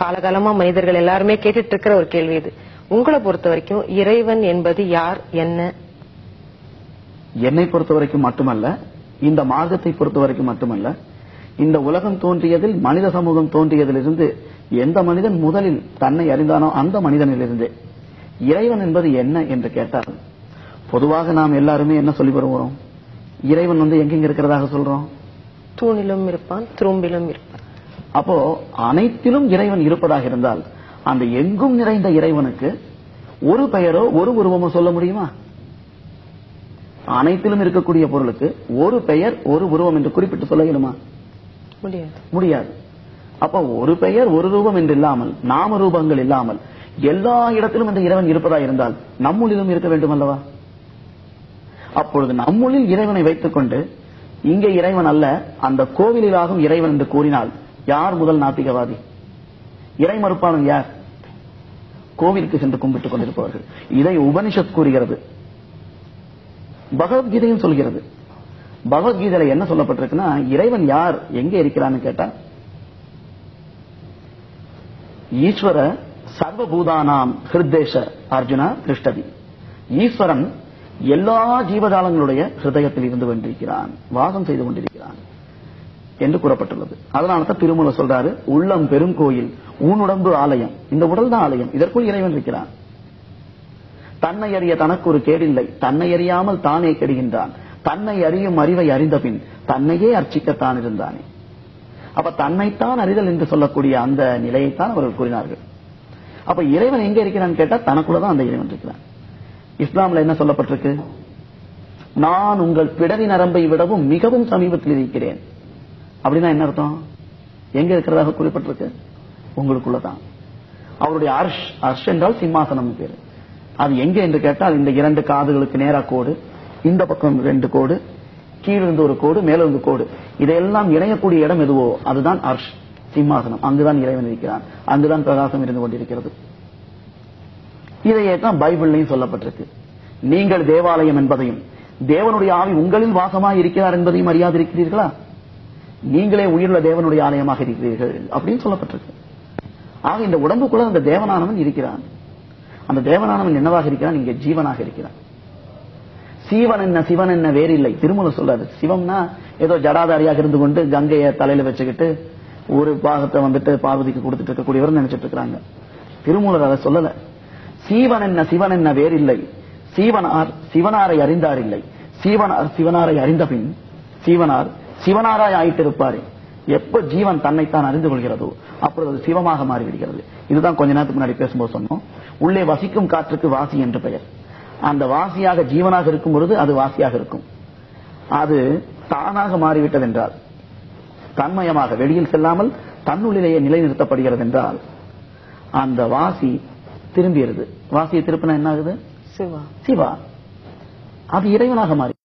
காலகாலமா மனிதர்கள் எல்லாருமே கேட்டுட்டு இருக்கிற ஒரு கேள்வி இது உங்களை பொறுத்த வரைக்கும் இறைவன் என்பது யார் என்ன என்னை பொறுத்த வரைக்கும் மட்டுமல்ல இந்த மார்க்கத்தை பொறுத்த வரைக்கும் மட்டுமல்ல இந்த உலகம் தோன்றியதில் மனித சமூகம் தோன்றியதிலிருந்து எந்த மனிதன் முதலில் தன்னை அறிந்தானோ அந்த மனிதனிலிருந்து இறைவன் என்பது என்ன என்று கேட்டால் பொதுவாக நாம் எல்லாருமே என்ன சொல்லி வருகிறோம் இறைவன் வந்து எங்கெங்க இருக்கிறதாக சொல்றோம் தூணிலும் இருப்பான் துரும்பிலும் இருப்பான் அப்போ அனைத்திலும் இறைவன் இருப்பதாக இருந்தால் அந்த எங்கும் நிறைந்த இறைவனுக்கு ஒரு பெயரோ ஒரு உருவமோ சொல்ல முடியுமா அனைத்திலும் இருக்கக்கூடிய பொருளுக்கு ஒரு பெயர் ஒரு உருவம் என்று குறிப்பிட்டு சொல்ல இயலுமா முடியாது முடியாது அப்ப ஒரு பெயர் ஒரு ரூபம் என்று இல்லாமல் நாம ரூபங்கள் இல்லாமல் எல்லா இடத்திலும் இந்த இறைவன் இருப்பதா இருந்தால் நம்முள்ளிலும் இருக்க வேண்டும் அல்லவா அப்பொழுது நம்முள்ளில் இறைவனை வைத்துக் கொண்டு இங்கே இறைவன் அல்ல அந்த கோவிலிலாகும் இறைவன் என்று கூறினால் யார் முதல் நாத்திகவாதி இறை மறுப்பாளன் யார் கோவிலுக்கு சென்று கும்பிட்டுக் கொண்டிருப்பவர்கள் இதை உபனிஷத் கூறுகிறது பகவத்கீதையும் சொல்கிறது பகவத்கீதையில என்ன சொல்லப்பட்டிருக்குன்னா இறைவன் யார் எங்க இருக்கிறான்னு கேட்டா ஈஸ்வர சர்வபூதானாம் ஹிருதேஷ அர்ஜுனா திருஷ்டதி ஈஸ்வரன் எல்லா ஜீவஜாலங்களுடைய ஹிருதயத்தில் இருந்து கொண்டிருக்கிறான் வாசம் செய்து கொண்டிருக்கிறான் என்று கூறப்பட்டுள்ளது அதனால தான் திருமூல சொல்றாரு உள்ளம் பெரும் கோயில் ஊனுடம்பு ஆலயம் இந்த உடல் தான் ஆலயம் இதற்குள் இறைவன் இருக்கிறான் தன்னை அறிய தனக்கு ஒரு கேடில்லை தன்னை அறியாமல் தானே கெடுகின்றான் தன்னை அறியும் அறிவை அறிந்த பின் தன்னையே அர்ச்சிக்கத்தான் இருந்தானே அப்ப தன்னைத்தான் அறிதல் என்று சொல்லக்கூடிய அந்த நிலையைத்தான் அவர்கள் கூறினார்கள் அப்ப இறைவன் எங்க இருக்கிறான்னு கேட்டா தனக்குள்ளதான் அந்த இறைவன் இருக்கிறான் இஸ்லாம்ல என்ன சொல்லப்பட்டிருக்கு நான் உங்கள் பிடரி நரம்பை விடவும் மிகவும் சமீபத்தில் இருக்கிறேன் அப்படின்னா என்ன அர்த்தம் எங்க இருக்கிறதாக குறிப்பிட்டிருக்கு உங்களுக்குள்ளதான் அவருடைய அர்ஷ் அர்ஷ் என்றால் சிம்மாசனம் பேரு அது எங்க என்று கேட்டால் இந்த இரண்டு காதுகளுக்கு நேரா கோடு இந்த பக்கம் ரெண்டு கோடு கீழிருந்து ஒரு கோடு மேலிருந்து கோடு இதையெல்லாம் இணையக்கூடிய இடம் எதுவோ அதுதான் அர்ஷ் சிம்மாசனம் அங்குதான் இறைவன் இருக்கிறான் அங்குதான் பிரகாசம் இருந்து கொண்டிருக்கிறது இதையே தான் பைபிள்லையும் சொல்லப்பட்டிருக்கு நீங்கள் தேவாலயம் என்பதையும் தேவனுடைய ஆவி உங்களில் வாசமாக இருக்கிறார் என்பதையும் அறியாதிருக்கிறீர்களா நீங்களே உயிருள்ள தேவனுடைய ஆலயமாக இருக்கிறீர்கள் அப்படின்னு சொல்லப்பட்டிருக்கு ஆக இந்த உடம்புக்குள்ள அந்த தேவனானவன் இருக்கிறான் அந்த தேவனானவன் என்னவாக இருக்கிறான் இங்கே ஜீவனாக இருக்கிறான் சீவன் என்ன சிவன் என்ன வேறில்லை திருமூல சொல்றாரு சிவம்னா ஏதோ ஜடாதாரியாக இருந்து கொண்டு கங்கையை தலையில வச்சுக்கிட்டு ஒரு பாகத்தை வந்துட்டு பார்வதிக்கு கொடுத்துட்டு இருக்கக்கூடியவர் நினைச்சிட்டு இருக்கிறாங்க திருமூலர் அதை சொல்லல சீவன் என்ன சிவன் என்ன வேறில்லை சீவனார் சிவனாரை அறிந்தார் இல்லை சீவனார் சிவனாரை அறிந்த பின் சீவனார் சிவனாராய் ஆயிட்டு இருப்பாரு எப்ப ஜீவன் தன்னைத்தான் அறிந்து கொள்கிறதோ அப்பொழுது அது சிவமாக மாறிவிடுகிறது இதுதான் கொஞ்ச நேரத்துக்கு முன்னாடி பேசும்போது சொன்னோம் உள்ளே வசிக்கும் காற்றுக்கு வாசி என்று பெயர் அந்த வாசியாக ஜீவனாக இருக்கும் பொழுது அது வாசியாக இருக்கும் அது தானாக மாறிவிட்டது என்றால் தன்மயமாக வெளியில் செல்லாமல் தன்னுள்ளிலேயே நிலைநிறுத்தப்படுகிறது என்றால் அந்த வாசி திரும்பியது வாசியை திருப்பினா என்ன ஆகுது சிவா சிவா அது இறைவனாக மாறி